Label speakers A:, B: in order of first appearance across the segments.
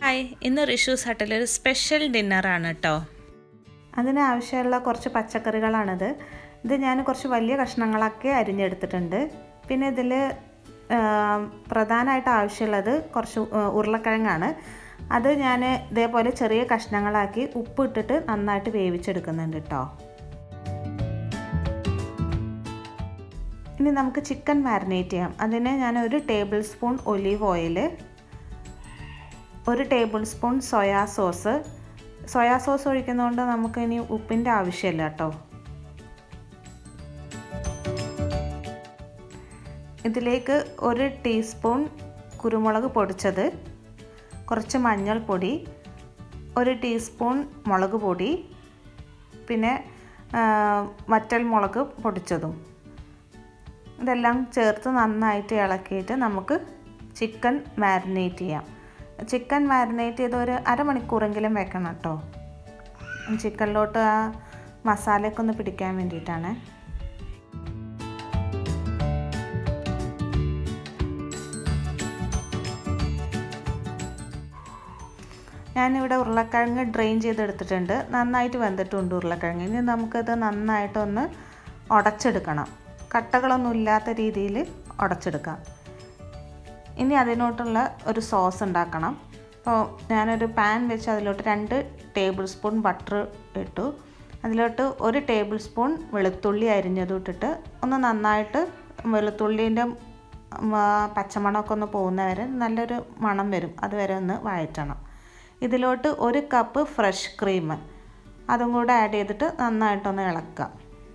A: hi ഇന്ന് റിഷൂസ് ഹട്ടിൽ ഒരു special ഡിന്നറാണ് കേട്ടോ
B: അതിനാവശ്യമുള്ള കുറച്ച് പച്ചക്കറികളാണിത് ഇത് ഞാൻ കുറച്ച് വലിയ കഷ്ണങ്ങളൊക്കെ അരിഞ്ഞെടുത്തിട്ടുണ്ട് പിന്നെ ഇതിൽ പ്രധാനമായിട്ട് ആവശ്യമുള്ളത് കുറച്ച് ഉരുളക്കിഴങ്ങാണ് അത് ഞാൻ ഇതേപോലെ ചെറിയ കഷ്ണങ്ങളാക്കി ഉപ്പ് ഇട്ടിട്ട് നന്നായിട്ട് വേവിച്ചെടുക്കുന്നുണ്ട് കേട്ടോ ഇനി നമുക്ക് ചിക്കൻ മാരിനേറ്റ് ചെയ്യാം അതിന് ഞാൻ ഒരു ടേബിൾ സ്പൂൺ ഒലീവ് ഓയിൽ ഒരു tablespoon soya sauce soya sauce ഒഴിക്കുന്നതുകൊണ്ട് നമുക്ക് ഇനി ഉപ്പിൻ്റെ ആവശ്യമില്ല കേട്ടോ ഇതിലേക്ക് ഒരു ടീസ്പൂൺ കുരുമുളക് പൊടിച്ചത് കുറച്ച് മഞ്ഞൾപ്പൊടി ഒരു ടീസ്പൂൺ മുളക് പൊടി പിന്നെ വറ്റൽ മുളക് പൊടിച്ചതും ഇതെല്ലാം ചേർത്ത് നന്നായിട്ട് ഇളക്കിയിട്ട് നമുക്ക് ചിക്കൻ മാരിനേറ്റ് ചെയ്യാം ചിക്കൻ മാരിനേറ്റ് ചെയ്ത് ഒരു അരമണിക്കൂറെങ്കിലും വെക്കണം കേട്ടോ ചിക്കനിലോട്ട് ആ മസാലയൊക്കെ ഒന്ന് പിടിക്കാൻ വേണ്ടിയിട്ടാണ് ഞാനിവിടെ ഉരുളക്കിഴങ്ങ് ഡ്രെയിൻ ചെയ്തെടുത്തിട്ടുണ്ട് നന്നായിട്ട് വെന്തിട്ടുണ്ട് ഉരുളക്കിഴങ്ങ് ഇനി നമുക്കത് നന്നായിട്ടൊന്ന് ഉടച്ചെടുക്കണം കട്ടകളൊന്നും ഇല്ലാത്ത രീതിയിൽ ഉടച്ചെടുക്കാം ഇനി അതിനോട്ടുള്ള ഒരു സോസ് ഉണ്ടാക്കണം അപ്പോൾ ഞാനൊരു പാൻ വെച്ച് അതിലോട്ട് രണ്ട് ടേബിൾ സ്പൂൺ ബട്ടർ ഇട്ടു അതിലോട്ട് ഒരു ടേബിൾ സ്പൂൺ വെളുത്തുള്ളി അരിഞ്ഞതും ഇട്ടിട്ട് ഒന്ന് നന്നായിട്ട് വെളുത്തുള്ളീൻ്റെ പച്ചമണമൊക്കെ ഒന്ന് പോകുന്നവരെ നല്ലൊരു മണം വരും അതുവരെ ഒന്ന് വഴറ്റണം ഇതിലോട്ട് ഒരു കപ്പ് ഫ്രഷ് ക്രീം അതും കൂടെ ആഡ് ചെയ്തിട്ട് നന്നായിട്ടൊന്ന് ഇളക്കാം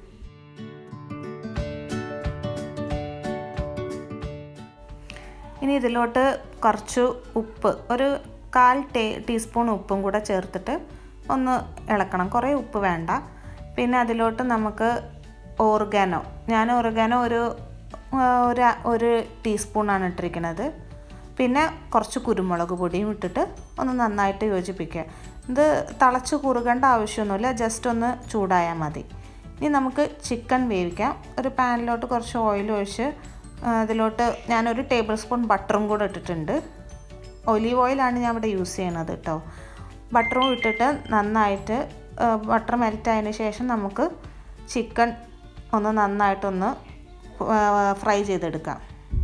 B: ഇനി ഇതിലോട്ട് കുറച്ച് ഉപ്പ് ഒരു കാൽ ടേ ടീസ്പൂൺ ഉപ്പും കൂടെ ചേർത്തിട്ട് ഒന്ന് ഇളക്കണം കുറേ ഉപ്പ് വേണ്ട പിന്നെ അതിലോട്ട് നമുക്ക് ഓർഗാനോ ഞാൻ ഓർഗാനോ ഒരു ഒരു ഒരു ടീസ്പൂണാണ് ഇട്ടിരിക്കുന്നത് പിന്നെ കുറച്ച് കുരുമുളക് പൊടിയും ഇട്ടിട്ട് ഒന്ന് നന്നായിട്ട് യോജിപ്പിക്കുക ഇത് തിളച്ച് കുറുകേണ്ട ആവശ്യമൊന്നുമില്ല ജസ്റ്റ് ഒന്ന് ചൂടായാൽ മതി ഇനി നമുക്ക് ചിക്കൻ വേവിക്കാം ഒരു പാനിലോട്ട് കുറച്ച് ഓയിൽ ഒഴിച്ച് അതിലോട്ട് ഞാനൊരു ടേബിൾ സ്പൂൺ ബട്ടറും കൂടെ ഇട്ടിട്ടുണ്ട് ഒലീവ് ഓയിലാണ് ഞാൻ ഇവിടെ യൂസ് ചെയ്യണത് കേട്ടോ ബട്ടറും ഇട്ടിട്ട് നന്നായിട്ട് ബട്ടർ മെൽറ്റ് ആയതിന് ശേഷം നമുക്ക് ചിക്കൻ ഒന്ന് നന്നായിട്ടൊന്ന് ഫ്രൈ ചെയ്തെടുക്കാം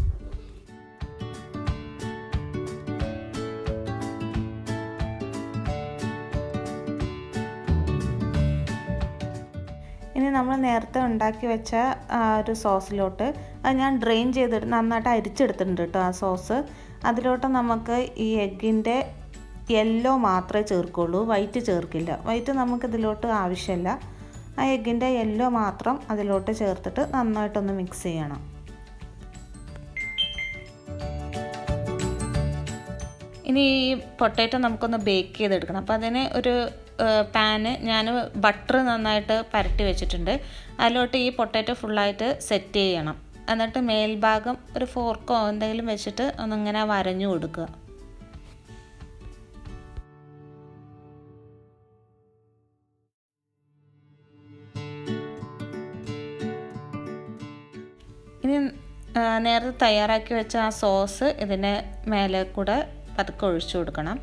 B: ഇനി നമ്മൾ നേരത്തെ ഉണ്ടാക്കി വെച്ച ഒരു സോസിലോട്ട് അത് ഞാൻ ഡ്രെയിൻ ചെയ്തിട്ട് നന്നായിട്ട് അരിച്ചെടുത്തിട്ടുണ്ട് കേട്ടോ ആ സോസ് അതിലോട്ട് നമുക്ക് ഈ എഗ്ഗിൻ്റെ യെല്ലോ മാത്രമേ ചേർക്കുള്ളൂ വൈറ്റ് ചേർക്കില്ല വൈറ്റ് നമുക്ക് ഇതിലോട്ട് ആവശ്യമില്ല ആ എഗ്ഗിൻ്റെ യെല്ലോ മാത്രം അതിലോട്ട് ചേർത്തിട്ട് നന്നായിട്ടൊന്ന് മിക്സ് ചെയ്യണം
A: ഇനി ഈ പൊട്ടാറ്റോ നമുക്കൊന്ന് ബേക്ക് ചെയ്തെടുക്കണം അപ്പോൾ അതിന് ഒരു പാന് ഞാൻ ബട്ടർ നന്നായിട്ട് പരട്ടി വെച്ചിട്ടുണ്ട് അതിലോട്ട് ഈ പൊട്ടാറ്റോ ഫുള്ളായിട്ട് സെറ്റ് ചെയ്യണം എന്നിട്ട് മേൽഭാഗം ഒരു ഫോർക്കോ എന്തെങ്കിലും വെച്ചിട്ട് ഒന്നിങ്ങനെ വരഞ്ഞു കൊടുക്കുക ഇനി നേരത്തെ തയ്യാറാക്കി വെച്ച ആ സോസ് ഇതിൻ്റെ മേലെ കൂടെ പതുക്കെ ഒഴിച്ചു കൊടുക്കണം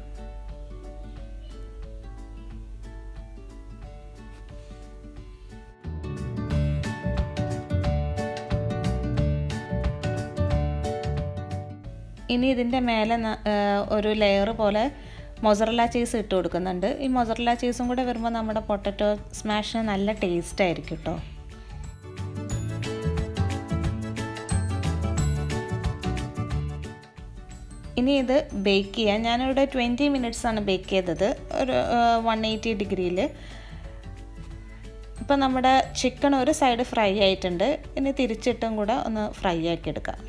A: ഇനി ഇതിൻ്റെ മേലെ ഒരു ലെയർ പോലെ മൊസറല്ല ചീസ് ഇട്ട് കൊടുക്കുന്നുണ്ട് ഈ മൊസറല്ല ചീസും കൂടെ വരുമ്പോൾ നമ്മുടെ പൊട്ടറ്റോ സ്മാഷിന് നല്ല ടേസ്റ്റ് ആയിരിക്കും കേട്ടോ ഇനി ഇത് ബേക്ക് ചെയ്യാൻ ഞാനിവിടെ ട്വൻറ്റി മിനിറ്റ്സ് ആണ് ബേക്ക് ചെയ്തത് ഒരു വൺ എയ്റ്റി ഡിഗ്രിയിൽ ഇപ്പം നമ്മുടെ ചിക്കൻ ഒരു സൈഡ് ഫ്രൈ ആയിട്ടുണ്ട് ഇനി തിരിച്ചിട്ടും കൂടെ ഒന്ന് ഫ്രൈ ആക്കി എടുക്കാം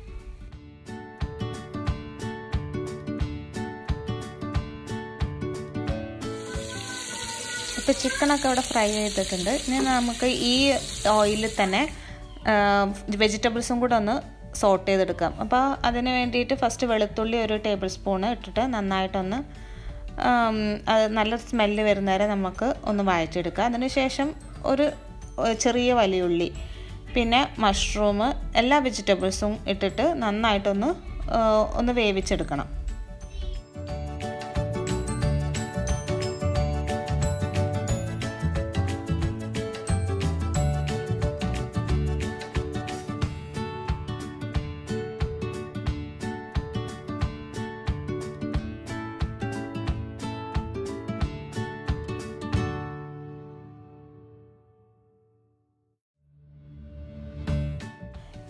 A: ഇപ്പോൾ ചിക്കനൊക്കെ ഇവിടെ ഫ്രൈ ചെയ്തിട്ടുണ്ട് ഇനി നമുക്ക് ഈ ഓയിലിൽ തന്നെ വെജിറ്റബിൾസും കൂടെ ഒന്ന് സോട്ട് ചെയ്തെടുക്കാം അപ്പോൾ അതിന് വേണ്ടിയിട്ട് ഫസ്റ്റ് വെളുത്തുള്ളി ഒരു ടേബിൾ സ്പൂണ് ഇട്ടിട്ട് നന്നായിട്ടൊന്ന് അത് നല്ല സ്മെല്ല് വരുന്നവരെ നമുക്ക് ഒന്ന് വഴച്ചെടുക്കാം അതിനുശേഷം ഒരു ചെറിയ വലിയുള്ളി പിന്നെ മഷ്റൂം എല്ലാ വെജിറ്റബിൾസും ഇട്ടിട്ട് നന്നായിട്ടൊന്ന് ഒന്ന് വേവിച്ചെടുക്കണം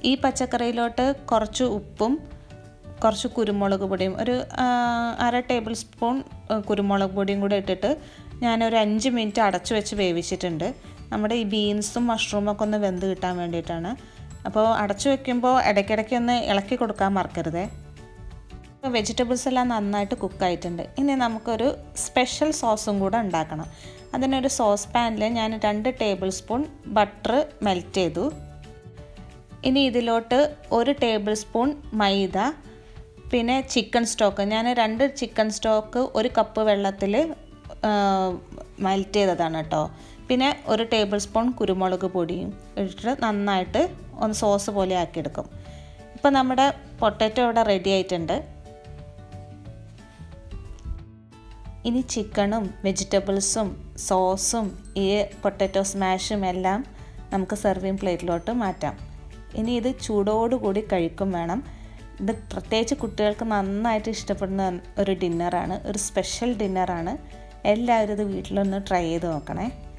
A: ഈ പച്ചക്കറിയിലോട്ട് കുറച്ച് ഉപ്പും കുറച്ച് കുരുമുളക് പൊടിയും ഒരു അര ടേബിൾ സ്പൂൺ കുരുമുളക് പൊടിയും കൂടെ ഇട്ടിട്ട് ഞാനൊരു അഞ്ച് മിനിറ്റ് അടച്ചു വെച്ച് വേവിച്ചിട്ടുണ്ട് നമ്മുടെ ഈ ബീൻസും മഷ്റൂമും ഒക്കെ ഒന്ന് വെന്ത് കിട്ടാൻ വേണ്ടിയിട്ടാണ് അപ്പോൾ അടച്ചു വെക്കുമ്പോൾ ഇടയ്ക്കിടയ്ക്ക് ഒന്ന് ഇളക്കി കൊടുക്കാൻ മറക്കരുതേ വെജിറ്റബിൾസ് എല്ലാം നന്നായിട്ട് കുക്കായിട്ടുണ്ട് ഇനി നമുക്കൊരു സ്പെഷ്യൽ സോസും കൂടെ ഉണ്ടാക്കണം അതിനൊരു സോസ് പാനിൽ ഞാൻ രണ്ട് ടേബിൾ സ്പൂൺ ബട്ടർ മെൽറ്റ് ചെയ്തു ഇനി ഇതിലോട്ട് ഒരു ടേബിൾ സ്പൂൺ മൈദ പിന്നെ ചിക്കൻ സ്റ്റോക്ക് ഞാൻ രണ്ട് ചിക്കൻ സ്റ്റോക്ക് ഒരു കപ്പ് വെള്ളത്തിൽ മെൽറ്റ് ചെയ്തതാണ് കേട്ടോ പിന്നെ ഒരു ടേബിൾ സ്പൂൺ കുരുമുളക് പൊടിയും ഇട്ടിട്ട് നന്നായിട്ട് ഒന്ന് സോസ് പോലെ ആക്കിയെടുക്കും ഇപ്പോൾ നമ്മുടെ പൊട്ടാറ്റോ ഇവിടെ റെഡി ആയിട്ടുണ്ട് ഇനി ചിക്കണും വെജിറ്റബിൾസും സോസും ഈ പൊട്ടാറ്റോ സ്മാഷും എല്ലാം നമുക്ക് സെർവിങ് പ്ലേറ്റിലോട്ട് മാറ്റാം ഇനി ഇത് ചൂടോടുകൂടി കഴിക്കും വേണം ഇത് പ്രത്യേകിച്ച് കുട്ടികൾക്ക് നന്നായിട്ട് ഇഷ്ടപ്പെടുന്ന ഒരു ഡിന്നറാണ് ഒരു സ്പെഷ്യൽ ഡിന്നറാണ് എല്ലാവരും ഇത് വീട്ടിലൊന്ന് ട്രൈ ചെയ്ത് നോക്കണേ